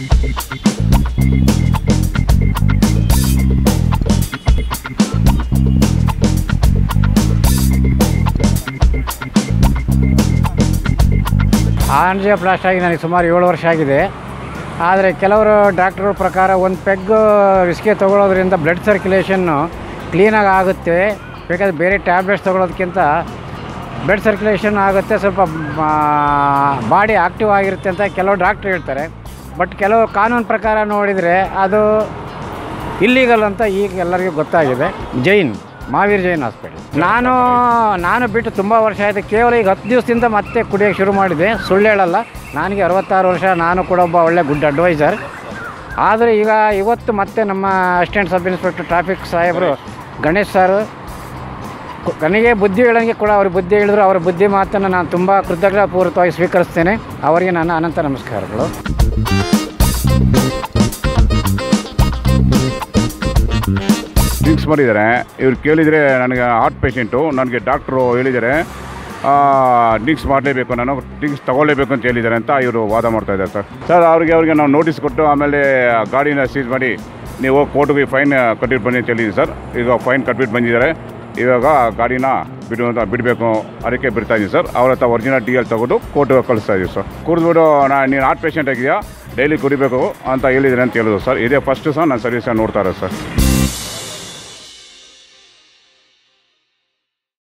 ಆಂಜಿಯೋಪ್ಲಾಸ್ಟ್ ಆಗಿ ನನಗೆ ಸುಮಾರು ಏಳು ವರ್ಷ ಆಗಿದೆ ಆದರೆ ಕೆಲವರು ಡಾಕ್ಟ್ರುಗಳ ಪ್ರಕಾರ ಒಂದು ಪೆಗ್ ವಿಸ್ಕೆ ತೊಗೊಳೋದ್ರಿಂದ ಬ್ಲಡ್ ಸರ್ಕ್ಯುಲೇಷನ್ನು ಕ್ಲೀನಾಗಿ ಆಗುತ್ತೆ ಬೇಕಾದ್ರೆ ಬೇರೆ ಟ್ಯಾಬ್ಲೆಟ್ಸ್ ತೊಗೊಳೋದಕ್ಕಿಂತ ಬ್ಲಡ್ ಸರ್ಕ್ಯುಲೇಷನ್ ಆಗುತ್ತೆ ಸ್ವಲ್ಪ ಬಾಡಿ ಆಕ್ಟಿವ್ ಆಗಿರುತ್ತೆ ಅಂತ ಕೆಲವು ಡಾಕ್ಟ್ರು ಹೇಳ್ತಾರೆ ಬಟ್ ಕೆಲವು ಕಾನೂನು ಪ್ರಕಾರ ನೋಡಿದರೆ ಅದು ಇಲ್ಲೀಗಲ್ ಅಂತ ಈಗ ಎಲ್ಲರಿಗೂ ಗೊತ್ತಾಗಿದೆ ಜೈನ್ ಮಹಾವೀರ್ ಜೈನ್ ಹಾಸ್ಪಿಟಲ್ ನಾನು ನಾನು ಬಿಟ್ಟು ತುಂಬ ವರ್ಷ ಆಯಿತು ಕೇವಲ ಈಗ ಹತ್ತು ದಿವಸದಿಂದ ಮತ್ತೆ ಕುಡಿಯೋಕ್ಕೆ ಶುರು ಮಾಡಿದೆ ಸುಳ್ಳು ಹೇಳಲ್ಲ ನನಗೆ ಅರವತ್ತಾರು ವರ್ಷ ನಾನು ಕೂಡ ಒಬ್ಬ ಒಳ್ಳೆ ಗುಡ್ ಅಡ್ವೈಸರ್ ಆದರೆ ಈಗ ಇವತ್ತು ಮತ್ತೆ ನಮ್ಮ ಅಸಿಸ್ಟೆಂಟ್ ಸಬ್ ಇನ್ಸ್ಪೆಕ್ಟರ್ ಟ್ರಾಫಿಕ್ ಸಾಹೇಬರು ಗಣೇಶ್ ಸರ್ ಕು- ನನಗೆ ಬುದ್ಧಿ ಹೇಳೋಂಗೆ ಕೂಡ ಅವ್ರ ಬುದ್ಧಿ ಹೇಳಿದ್ರು ಅವರ ಬುದ್ಧಿ ಮಾತನ್ನು ನಾನು ತುಂಬ ಕೃತಜ್ಞಪೂರ್ವಕವಾಗಿ ಸ್ವೀಕರಿಸ್ತೇನೆ ಅವರಿಗೆ ನನ್ನ ಅನಂತ ನಮಸ್ಕಾರಗಳು ಡ್ರಿಂಕ್ಸ್ ಮಾಡಿದ್ದಾರೆ ಇವ್ರು ಕೇಳಿದರೆ ನನಗೆ ಹಾರ್ಟ್ ಪೇಷೆಂಟು ನನಗೆ ಡಾಕ್ಟ್ರು ಹೇಳಿದ್ದಾರೆ ಡ್ರಿಂಕ್ಸ್ ಮಾಡಲೇಬೇಕು ನಾನು ಡ್ರಿಂಕ್ಸ್ ತಗೊಳ್ಳೇಬೇಕು ಅಂತ ಹೇಳಿದ್ದಾರೆ ಅಂತ ಇವರು ವಾದ ಮಾಡ್ತಾ ಇದ್ದಾರೆ ಸರ್ ಸರ್ ಅವ್ರಿಗೆ ಅವ್ರಿಗೆ ನಾವು ನೋಟಿಸ್ ಕೊಟ್ಟು ಆಮೇಲೆ ಗಾಡಿನ ಸೀಸ್ ಮಾಡಿ ನೀವು ಕೋರ್ಟ್ಗೆ ಫೈನ್ ಕಟ್ಟಿಟ್ಟು ಬನ್ನಿ ಅಂತ ಹೇಳಿದ್ದೀನಿ ಸರ್ ಈಗ ಫೈನ್ ಕಟ್ಬಿಟ್ಟು ಬಂದಿದ್ದಾರೆ ಇವಾಗ ಗಾಡಿನ ಬಿಡು ಅಂತ ಬಿಡಬೇಕು ಅದಕ್ಕೆ ಬಿಡ್ತಾ ಇದ್ದೀನಿ ಸರ್ ಅವ್ರ ಹತ್ರ ಒರಿಜಿನಲ್ ಡಿ ಎಲ್ ತಗೊಂಡು ಕೋರ್ಟ್ಗೆ ಕಳಿಸ್ತಾ ಇದ್ದೀವಿ ಸರ್ ಕುಡಿದ್ಬಿಟ್ಟು ನಾ ನೀನು ಹಾರ್ಟ್ ಪೇಷೆಂಟ್ ಆಗಿದೆಯಾ ಡೈಲಿ ಕುಡಿಬೇಕು ಅಂತ ಹೇಳಿದ್ರೆ ಅಂತ ಹೇಳಿದ್ರು ಸರ್ ಇದೇ ಫಸ್ಟ್ ಸಹ ನಾನು ಸರ್ವಿಸ್ ನೋಡ್ತಾ ಇರೋದು ಸರ್